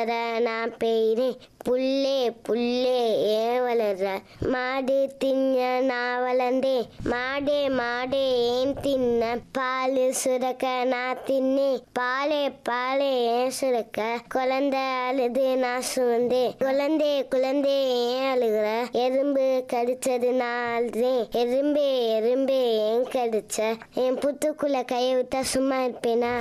வளர நான் பெய்றேன் புல்லே புல்லே ஏன் வளர்ற மாடு தின்ன நான் வளர்ந்தேன் மாடே மாடே ஏன் தின்ன பால் சுரக்க நான் தின்னேன் பாலே பாலே ஏன் சுரக்க குழந்தை அழுது நான் சுமந்தேன் குழந்தை குழந்தை ஏன் அழுகுற எறும்பு கடிச்சது நான் அழுதேன் எறும்பே எறும்பே ஏன் கடிச்ச என் புத்துக்குள்ள கையை விட்டா சும்மா இருப்பேனா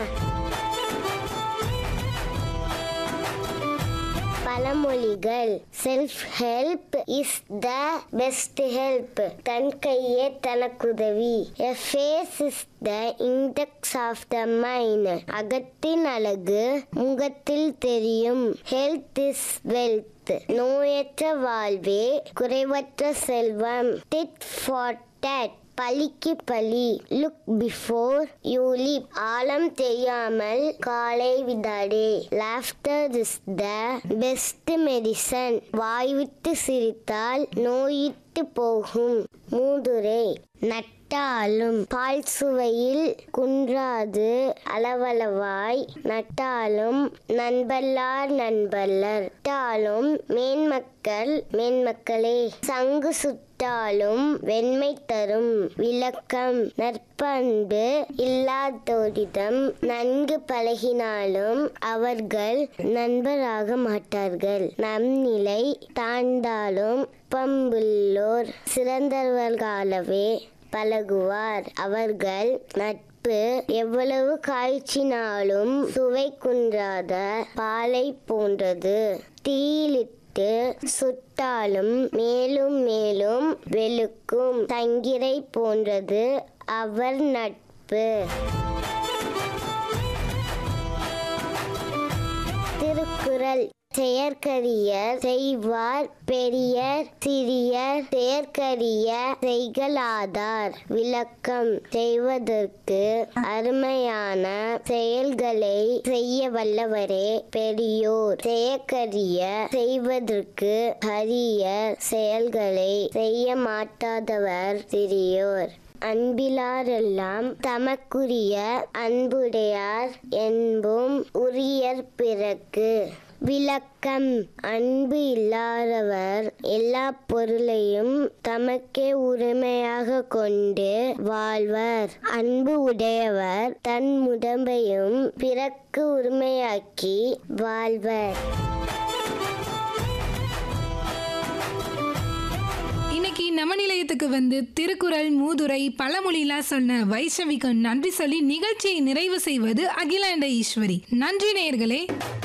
பழமொழிகள் self help is the best help தன் கையே தனக்குதவி a face is the index of the mind அகத்தின் அழகு முகத்தில் தெரியும் ஹெல்த் இஸ் வெல்த் நோயற்ற வாழ்வே குறைவற்ற செல்வம் டிட் ஃபார் டேட் பலிக்கு பலி லுக் பிஃபோர் யூ லீப் ஆழம் தெரியாமல் காலை விடாதே laughter is the best medicine வாய்விட்டு சிரித்தால் நோயிட்டு போகும் மூதுரை நட்டாலும் பால் சுவையில் குன்றாது அளவளவாய் நட்டாலும் நண்பல்லார் நண்பல்லர் நட்டாலும் மேன்மக்கள் மேன்மக்களே சங்கு சுட்டாலும் வெண்மை தரும் விளக்கம் நற்பண்பு இல்லாதோரிடம் நன்கு பழகினாலும் அவர்கள் நண்பராக மாட்டார்கள் நம் நிலை தாழ்ந்தாலும் பம்புள்ளோர் சிறந்தவர்களாகவே பழகுவார் அவர்கள் நட்பு எவ்வளவு காய்ச்சினாலும் சுவை குன்றாத பாலை போன்றது தீயிலிட்டு சுட்டாலும் மேலும் மேலும் வெளுக்கும் தங்கிரை போன்றது அவர் நட்பு திருக்குறள் செயற்கரியர் செய்வார் பெரியர் சிறியர் செயற்கரிய செய்கலாதார் விளக்கம் செய்வதற்கு அருமையான செயல்களை செய்ய வல்லவரே பெரியோர் செயற்கரிய செய்வதற்கு அரிய செயல்களை செய்ய மாட்டாதவர் சிறியோர் அன்பிலாரெல்லாம் தமக்குரிய அன்புடையார் என்பும் உரியர் பிறக்கு விளக்கம் அன்பு இல்லாதவர் எல்லா பொருளையும் தமக்கே உரிமையாக கொண்டு வாழ்வர் அன்பு உடையவர் தன் உடம்பையும் பிறக்கு உரிமையாக்கி வாழ்வர் இன்னைக்கு நம்ம நிலையத்துக்கு வந்து திருக்குறள் மூதுரை பழமொழிலாம் சொன்ன வைஷ்ணவிக்கு நன்றி சொல்லி நிகழ்ச்சியை நிறைவு செய்வது அகிலாண்ட ஈஸ்வரி நன்றி நேயர்களே